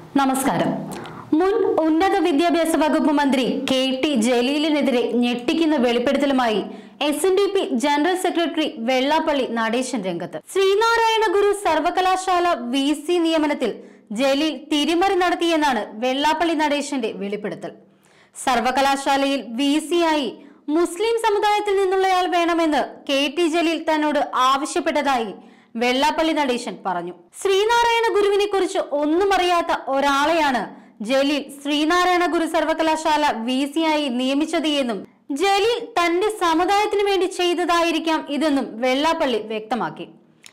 നമസ്കാരം മുൻ ഉന്നത വിദ്യാഭ്യാസ വകുപ്പ് മന്ത്രി കെ ടി ജലീലിനെതിരെ ഞെട്ടിക്കുന്ന വെളിപ്പെടുത്തലുമായി S N D P general secretary Vellappally Natesan രംഗത്ത് ശ്രീനാരായണ ഗുരു സർവകലാശാല വി സി നിയമനത്തിൽ ജലീൽ തിരിമറി നടത്തിയെന്നാണ് വെള്ളാപ്പള്ളി നടേശന്റെ വെളിപ്പെടുത്തൽ സർവകലാശാലയിൽ വി സി ആയി മുസ്ലിം സമുദായത്തിൽ നിന്നുള്ളയാൾ വേണമെന്ന് കെ ടി ജലീൽ തന്നോട് ആവശ്യപ്പെട്ടതായി വെള്ളാപ്പള്ളി നടേശൻ പറഞ്ഞു ശ്രീനാരായണ ഗുരുവിനെ കുറിച്ച് ഒന്നും അറിയാത്ത ഒരാളെയാണ് ജലീൽ ശ്രീനാരായണ ഗുരു സർവകലാശാല വി സി ആയി നിയമിച്ചത് എന്നും ജലീൽ തന്റെ സമുദായത്തിനു വേണ്ടി ചെയ്തതായിരിക്കാം ഇതെന്നും വെള്ളാപ്പള്ളി വ്യക്തമാക്കി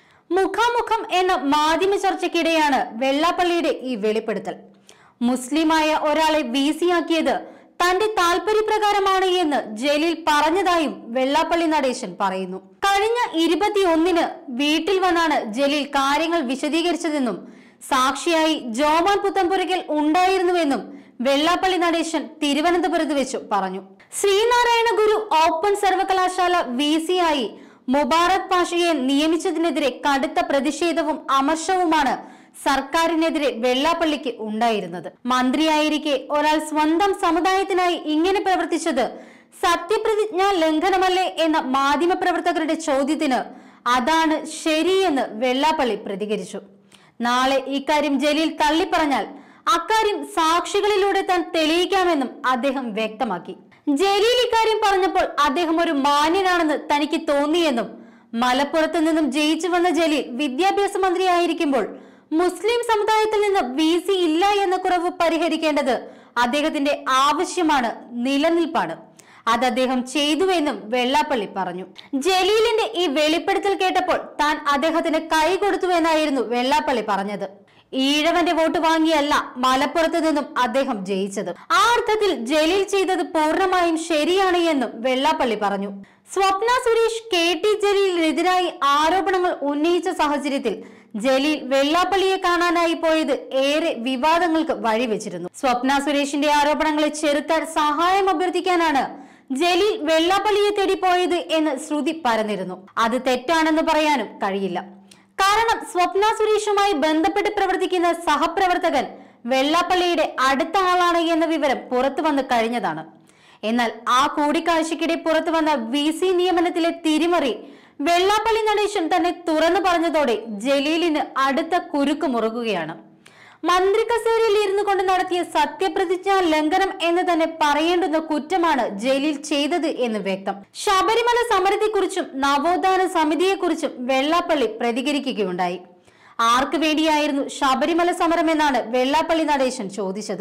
മുഖാമുഖം എന്ന മാധ്യമ ചർച്ചയ്ക്കിടെയാണ് വെള്ളാപ്പള്ളിയുടെ ഈ വെളിപ്പെടുത്തൽ മുസ്ലിമായ ഒരാളെ വി ആക്കിയത് തന്റെ താല്പര്യപ്രകാരമാണ് എന്ന് ജലീൽ പറഞ്ഞതായും വെള്ളാപ്പള്ളി നടേശൻ പറയുന്നു കഴിഞ്ഞ ഇരുപത്തിയൊന്നിന് വീട്ടിൽ വന്നാണ് ജലീൽ കാര്യങ്ങൾ വിശദീകരിച്ചതെന്നും സാക്ഷിയായി ജോമാൻ പുത്തമ്പുരയ്ക്കൽ ഉണ്ടായിരുന്നുവെന്നും വെള്ളാപ്പള്ളി നടേശൻ തിരുവനന്തപുരത്ത് വെച്ചു പറഞ്ഞു ശ്രീനാരായണ ഗുരു ഓപ്പൺ സർവകലാശാല വി ആയി മുബാറക് പാഷയെ നിയമിച്ചതിനെതിരെ കടുത്ത പ്രതിഷേധവും അമർഷവുമാണ് സർക്കാരിനെതിരെ വെള്ളാപ്പള്ളിക്ക് ഉണ്ടായിരുന്നത് മന്ത്രിയായിരിക്കെ ഒരാൾ സ്വന്തം സമുദായത്തിനായി ഇങ്ങനെ പ്രവർത്തിച്ചത് സത്യപ്രതിജ്ഞാ ലംഘനമല്ലേ എന്ന മാധ്യമപ്രവർത്തകരുടെ ചോദ്യത്തിന് അതാണ് ശരിയെന്ന് വെള്ളാപ്പള്ളി പ്രതികരിച്ചു നാളെ ഇക്കാര്യം ജലീൽ തള്ളിപ്പറഞ്ഞാൽ അക്കാര്യം സാക്ഷികളിലൂടെ താൻ തെളിയിക്കാമെന്നും അദ്ദേഹം വ്യക്തമാക്കി ജലീൽ ഇക്കാര്യം പറഞ്ഞപ്പോൾ അദ്ദേഹം ഒരു മാന്യനാണെന്ന് തനിക്ക് തോന്നിയെന്നും മലപ്പുറത്ത് നിന്നും ജയിച്ചു വന്ന ജലീൽ വിദ്യാഭ്യാസ മന്ത്രിയായിരിക്കുമ്പോൾ മുസ്ലിം സമുദായത്തിൽ നിന്ന് വി സി ഇല്ല എന്ന കുറവ് പരിഹരിക്കേണ്ടത് അദ്ദേഹത്തിന്റെ ആവശ്യമാണ് നിലനിൽപ്പാണ് അത് അദ്ദേഹം ചെയ്തുവെന്നും വെള്ളാപ്പള്ളി പറഞ്ഞു ജലീലിന്റെ ഈ വെളിപ്പെടുത്തൽ കേട്ടപ്പോൾ താൻ അദ്ദേഹത്തിന് കൈ കൊടുത്തുവെന്നായിരുന്നു വെള്ളാപ്പള്ളി പറഞ്ഞത് ഈഴവന്റെ വോട്ട് വാങ്ങിയല്ല മലപ്പുറത്ത് നിന്നും അദ്ദേഹം ജയിച്ചത് ആ അർത്ഥത്തിൽ ജലീൽ ചെയ്തത് പൂർണ്ണമായും ശരിയാണ് എന്നും വെള്ളാപ്പള്ളി പറഞ്ഞു സ്വപ്ന സുരേഷ് കെ ടി ജലീലിനെതിരായി ആരോപണങ്ങൾ ഉന്നയിച്ച സാഹചര്യത്തിൽ ജലീൽ വെള്ളാപ്പള്ളിയെ കാണാനായി പോയത് ഏറെ വിവാദങ്ങൾക്ക് വഴിവെച്ചിരുന്നു സ്വപ്ന സുരേഷിന്റെ ആരോപണങ്ങളെ ചെറുക്കാൻ സഹായം അഭ്യർത്ഥിക്കാനാണ് ജലീൽ വെള്ളാപ്പള്ളിയെ തേടി പോയത് എന്ന് ശ്രുതി പരന്നിരുന്നു അത് തെറ്റാണെന്ന് പറയാനും കഴിയില്ല കാരണം സ്വപ്ന സുരേഷുമായി ബന്ധപ്പെട്ട് പ്രവർത്തിക്കുന്ന സഹപ്രവർത്തകൻ വെള്ളാപ്പള്ളിയുടെ അടുത്ത ആളാണ് എന്ന വിവരം പുറത്തു വന്നു കഴിഞ്ഞതാണ് എന്നാൽ ആ കൂടിക്കാഴ്ചയ്ക്കിടെ പുറത്തു വന്ന വി സി നിയമനത്തിലെ തിരിമറി വെള്ളാപ്പള്ളി നടേശൻ തന്നെ തുറന്നു പറഞ്ഞതോടെ ജലീലിന് അടുത്ത കുരുക്ക് മുറുകുകയാണ് മന്ത്രി കസേരയിൽ ഇരുന്നു കൊണ്ട് നടത്തിയ സത്യപ്രതിജ്ഞാ ലംഘനം എന്ന് തന്നെ പറയേണ്ടുന്ന കുറ്റമാണ് ജലീൽ ചെയ്തത് എന്ന് വ്യക്തം ശബരിമല സമരത്തെക്കുറിച്ചും നവോത്ഥാന സമിതിയെക്കുറിച്ചും വെള്ളാപ്പള്ളി പ്രതികരിക്കുകയുണ്ടായി ആർക്കു വേണ്ടിയായിരുന്നു ശബരിമല സമരം എന്നാണ് വെള്ളാപ്പള്ളി നടേശൻ ചോദിച്ചത്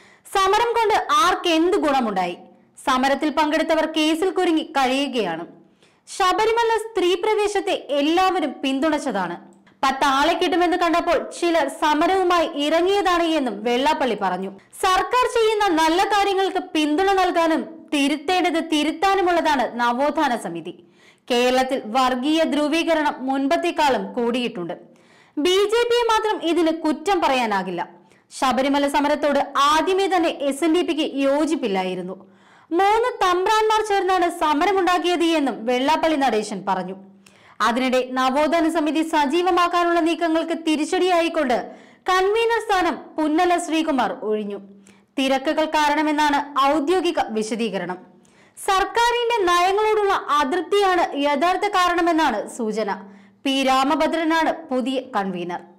സമരം കൊണ്ട് ആർക്കെന്ത് ഗുണമുണ്ടായി സമരത്തിൽ പങ്കെടുത്തവർ കേസിൽ കുരുങ്ങി കഴിയുകയാണ് ശബരിമല സ്ത്രീ പ്രവേശത്തെ എല്ലാവരും പിന്തുണച്ചതാണ് പത്താളെ കിട്ടുമെന്ന് കണ്ടപ്പോൾ ചിലർ സമരവുമായി ഇറങ്ങിയതാണ് എന്നും വെള്ളാപ്പള്ളി പറഞ്ഞു സർക്കാർ ചെയ്യുന്ന നല്ല കാര്യങ്ങൾക്ക് പിന്തുണ നൽകാനും തിരുത്തേണ്ടത് തിരുത്താനുമുള്ളതാണ് നവോത്ഥാന സമിതി കേരളത്തിൽ വർഗീയ ധ്രുവീകരണം മുൻപത്തേക്കാളും കൂടിയിട്ടുണ്ട് ബി ജെ പിയെ മാത്രം ഇതിന് കുറ്റം പറയാനാകില്ല ശബരിമല സമരത്തോട് ആദ്യമേ തന്നെ എസ് എൻ ഡി പിക്ക് യോജിപ്പില്ലായിരുന്നു മൂന്ന് തമ്പ്രാന്മാർ ചേർന്നാണ് സമരമുണ്ടാക്കിയത് എന്നും വെള്ളാപ്പള്ളി നടേശൻ പറഞ്ഞു അതിനിടെ നവോത്ഥാന സമിതി സജീവമാക്കാനുള്ള നീക്കങ്ങൾക്ക് തിരിച്ചടിയായിക്കൊണ്ട് കൺവീനർ സ്ഥാനം പുന്നല ശ്രീകുമാർ ഒഴിഞ്ഞു തിരക്കുകൾ കാരണമെന്നാണ് ഔദ്യോഗിക വിശദീകരണം സർക്കാരിന്റെ നയങ്ങളോടുള്ള അതൃപ്തിയാണ് യഥാർത്ഥ കാരണമെന്നാണ് സൂചന പി രാമഭദ്രനാണ് പുതിയ കൺവീനർ